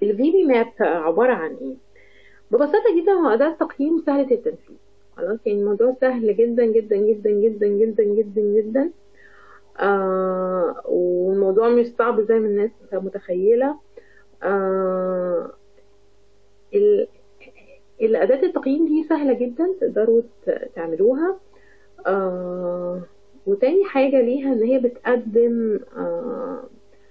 الفي بي ماب عباره عن ايه ببساطه جدا هو اداه تقييم سهله التنفيذ خلاص يعني الموضوع سهل جدا جدا جدا جدا جدا جدا جدا آه والموضوع مش صعب زي ما الناس متخيله آه الأداة التقييم دي سهلة جدا تقدروا تعملوها آه وتاني حاجة ليها إن هي بتقدم آه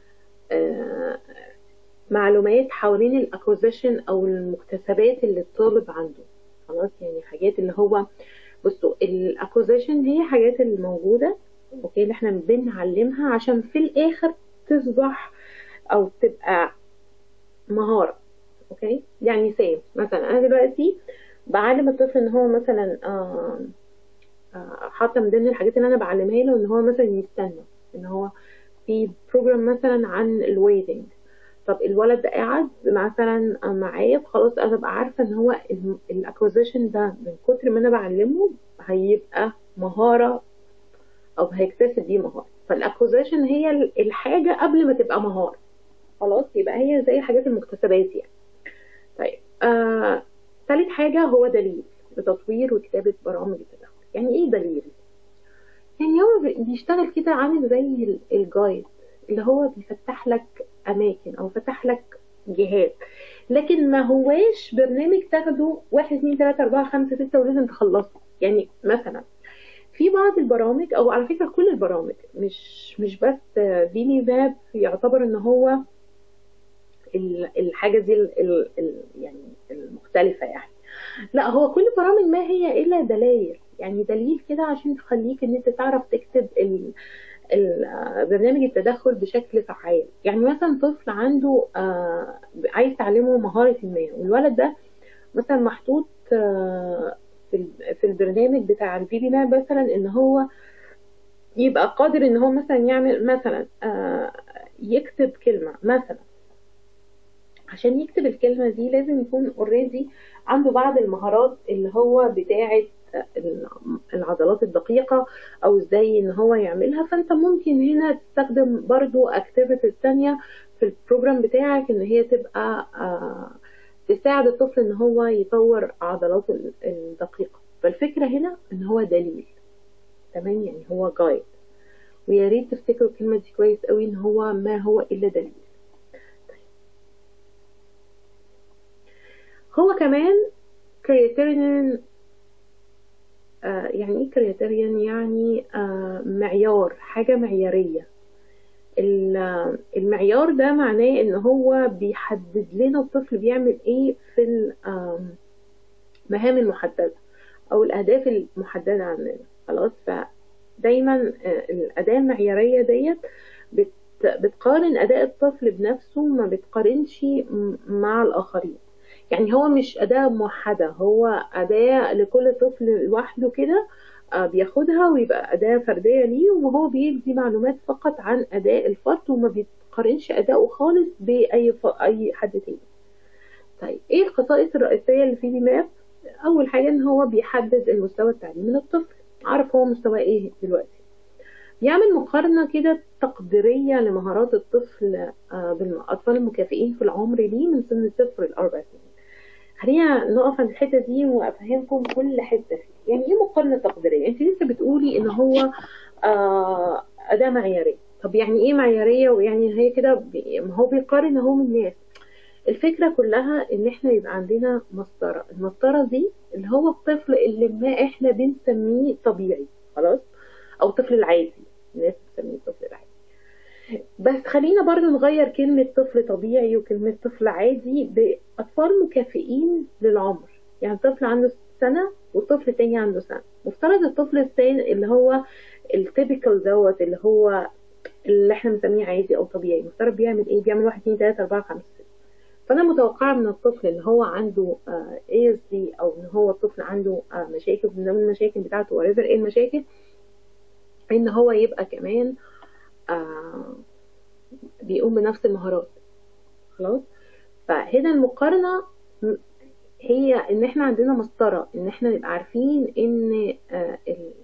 آه معلومات حوالين الأكوزيشن أو المكتسبات اللي الطالب عنده خلاص يعني حاجات اللي هو بصوا الأكوزيشن دي حاجات اللي موجودة أوكي اللي احنا بنعلمها عشان في الآخر تصبح أو تبقى مهارة اوكي يعني سيم مثلا انا دلوقتي بعلم الطفل ان هو مثلا آه آه حاطه من ضمن الحاجات اللي انا بعلمها له ان هو مثلا يستنى ان هو في بروجرام مثلا عن الويتنج طب الولد ده قاعد مثلا معايا خلاص انا ببقى عارفه ان هو الاكوزيشن ده من كتر ما انا بعلمه هيبقى مهاره او هيكتسب دي مهاره فالاكوزيشن هي الحاجه قبل ما تبقى مهاره خلاص يبقى هي زي حاجات المكتسبات يعني طيب آه، ثالث حاجة هو دليل لتطوير وكتابة برامج التدخل يعني ايه دليل؟ يعني هو بيشتغل كده عامل زي الجايد اللي هو بيفتح لك أماكن أو فتح لك جهات لكن ما هواش برنامج تاخده واحد اتنين تلاتة أربعة خمسة ستة ولازم تخلصه يعني مثلا في بعض البرامج أو على فكرة كل البرامج مش مش بس فيني باب يعتبر إن هو الحاجه دي ال ال يعني المختلفه يعني لا هو كل برامج ما هي الا دلائل يعني دليل كده عشان تخليك ان انت تعرف تكتب ال برنامج التدخل بشكل فعال يعني مثلا طفل عنده آه عايز تعلمه مهارة ما والولد ده مثلا محطوط آه في في البرنامج بتاع الفيديو ماب مثلا ان هو يبقى قادر ان هو مثلا يعمل مثلا آه يكتب كلمة مثلا عشان يكتب الكلمة دي لازم يكون اوريدي عنده بعض المهارات اللي هو بتاعة العضلات الدقيقة او ازاي ان هو يعملها فانت ممكن هنا تستخدم برضو اكتيفيتيز تانية في البروجرام بتاعك ان هي تبقى تساعد الطفل ان هو يطور عضلاته الدقيقة فالفكرة هنا ان هو دليل تمام يعني هو جايد ويا ريت تفتكروا الكلمة دي كويس قوي ان هو ما هو الا دليل هو كمان كريتيريان آه يعني ايه كريتيريان يعني آه معيار حاجة معيارية المعيار ده معناه ان هو بيحدد لنا الطفل بيعمل ايه في المهام المحددة او الاهداف المحددة عندنا خلاص فدايما آه الاداة المعيارية ديت بتقارن اداء الطفل بنفسه ما بتقارنش مع الاخرين يعني هو مش أداة موحدة هو أداة لكل طفل لوحده كده بياخدها ويبقى أداة فردية ليه وهو بيدي معلومات فقط عن أداء الفرد وما بيقارنش أداؤه خالص بأي ف... أي حد تاني. طيب إيه الخصائص الرئيسية اللي في دي ماب؟ أول حاجة إن هو بيحدد المستوى التعليمي للطفل، عارف هو مستواه إيه دلوقتي. يعمل مقارنة كده تقديرية لمهارات الطفل بالأطفال المكافئين في العمر ليه من سن صفر لأربع سنين. خلينا نقف عند الحته دي وافهمكم كل حته فيها يعني ايه مقارنه تقديريه انت لسه بتقولي ان هو آه اداه معياريه طب يعني ايه معياريه ويعني هي كده ما هو بيقارن اهو من الناس الفكره كلها ان احنا يبقى عندنا مسطره المسطره دي اللي هو الطفل اللي ما احنا بنسميه طبيعي خلاص او الطفل العادي الناس بتسميه الطفل العادي بس خلينا برضو نغير كلمة طفل طبيعي وكلمة طفل عادي بأطفال مكافئين للعمر يعني طفل عنده سنة والطفل التاني عنده سنة مفترض الطفل الثاني اللي هو التيبيكال دوت اللي هو اللي احنا بنسميه عادي او طبيعي مفترض بيعمل ايه بيعمل واحد اتنين تلاتة اربعة خمسة ستة فانا متوقعة من الطفل اللي هو عنده اي اس دي او ان هو الطفل عنده آه مشاكل من ضمن المشاكل بتاعته وريفر ايه المشاكل ان هو يبقى كمان آه بيقوم بنفس المهارات خلاص فهنا المقارنة هي ان احنا عندنا مسطرة ان احنا نبقى عارفين ان آه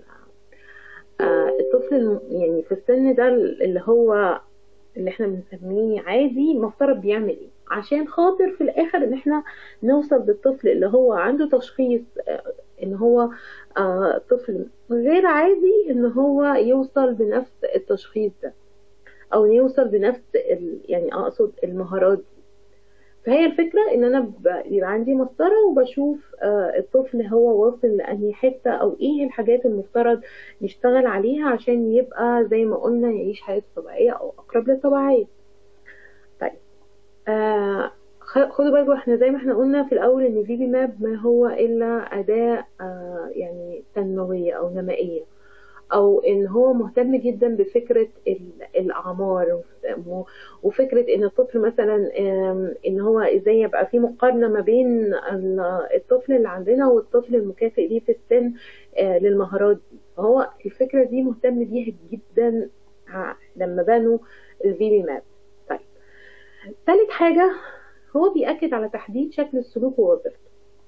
آه الطفل يعني في السن ده اللي هو اللي احنا بنسميه عادي مفترض بيعمل ايه عشان خاطر في الاخر ان احنا نوصل بالطفل اللي هو عنده تشخيص ان هو طفل غير عادي ان هو يوصل بنفس التشخيص ده او يوصل بنفس يعني اقصد المهارات دي فهي الفكرة ان انا بيبقى عندي مسطرة وبشوف الطفل هو واصل لانهي حتة او ايه الحاجات المفترض نشتغل عليها عشان يبقى زي ما قلنا يعيش حياته طبيعية او اقرب للطبيعية طيب آه خدوا بالكم احنا زي ما احنا قلنا في الاول ان في بي ماب ما هو الا اداة آه يعني تنموية او نمائية او ان هو مهتم جدا بفكرة الاعمار وفكرة ان الطفل مثلا ان هو ازاي يبقى في مقارنة ما بين الطفل اللي عندنا والطفل المكافئ ليه في السن للمهارات دي فهو الفكرة دي مهتم بيها جدا لما بنوا الفي بي ماب طيب ثالث حاجة هو بيأكد على تحديد شكل السلوك ووظيفته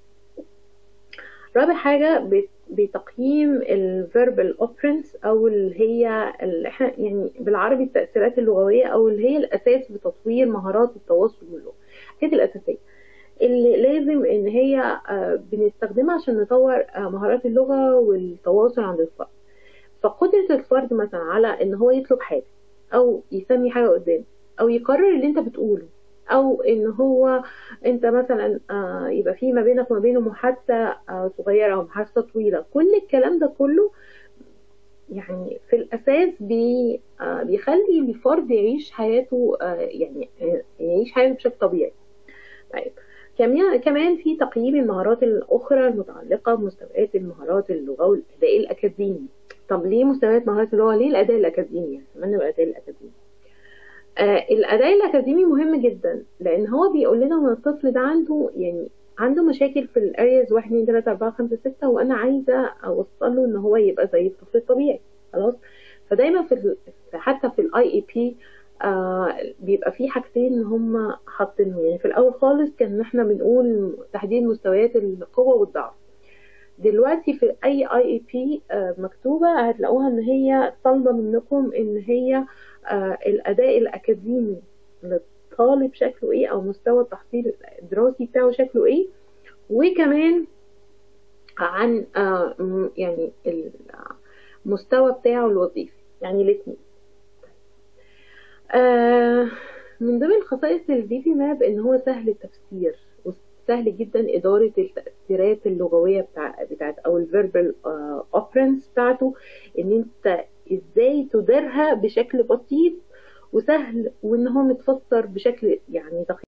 رابع حاجة بتقييم الفيربال اوبرنس او اللي هي اللي احنا يعني بالعربي التأثيرات اللغوية او اللي هي الاساس بتطوير مهارات التواصل واللغة الحاجات الاساسية اللي لازم ان هي بنستخدمها عشان نطور مهارات اللغة والتواصل عند الفرد فقدرة الفرد مثلا على ان هو يطلب حاجة او يسمي حاجة قدامه او يقرر اللي انت بتقوله او ان هو انت مثلا آه يبقى في ما بينك وما بينه محادثه آه صغيره او محادثه طويله كل الكلام ده كله يعني في الاساس بي آه بيخلي الفرد يعيش حياته يعني يعيش حياته بشكل طبيعي طيب كمان في تقييم المهارات الاخرى المتعلقه بمستويات المهارات اللغه والاداء الاكاديمي طب ليه مستويات مهارات اللغه ليه الاداء الاكاديمي يعني كمان الاداء الاكاديمي آه الاداء الاكاديمي مهم جدا لان هو بيقول لنا ان الطفل ده عنده يعني عنده مشاكل في الارياز 1 2 3 4 5 6 وانا عايزه اوصل له ان هو يبقى زي الطفل الطبيعي خلاص فدايما في حتى في الاي اي بي بيبقى في حاجتين هم حاطينهم يعني في الاول خالص كان احنا بنقول تحديد مستويات القوه والضعف دلوقتي في اي اي اي بي مكتوبه هتلاقوها ان هي طالبه منكم ان هي آه الاداء الاكاديمي للطالب شكله ايه او مستوى التحصيل الدراسي بتاعه شكله ايه وكمان عن آه يعني المستوى بتاعه الوظيفي يعني الاثنين آه من ضمن خصائص الفي في ماب ان هو سهل التفسير وسهل جدا اداره التاثيرات اللغويه بتاع بتاعت او الفيربال اوبرنس بتاعته ان انت ازاي تديرها بشكل بسيط وسهل وان هو متفسر بشكل يعني دقيق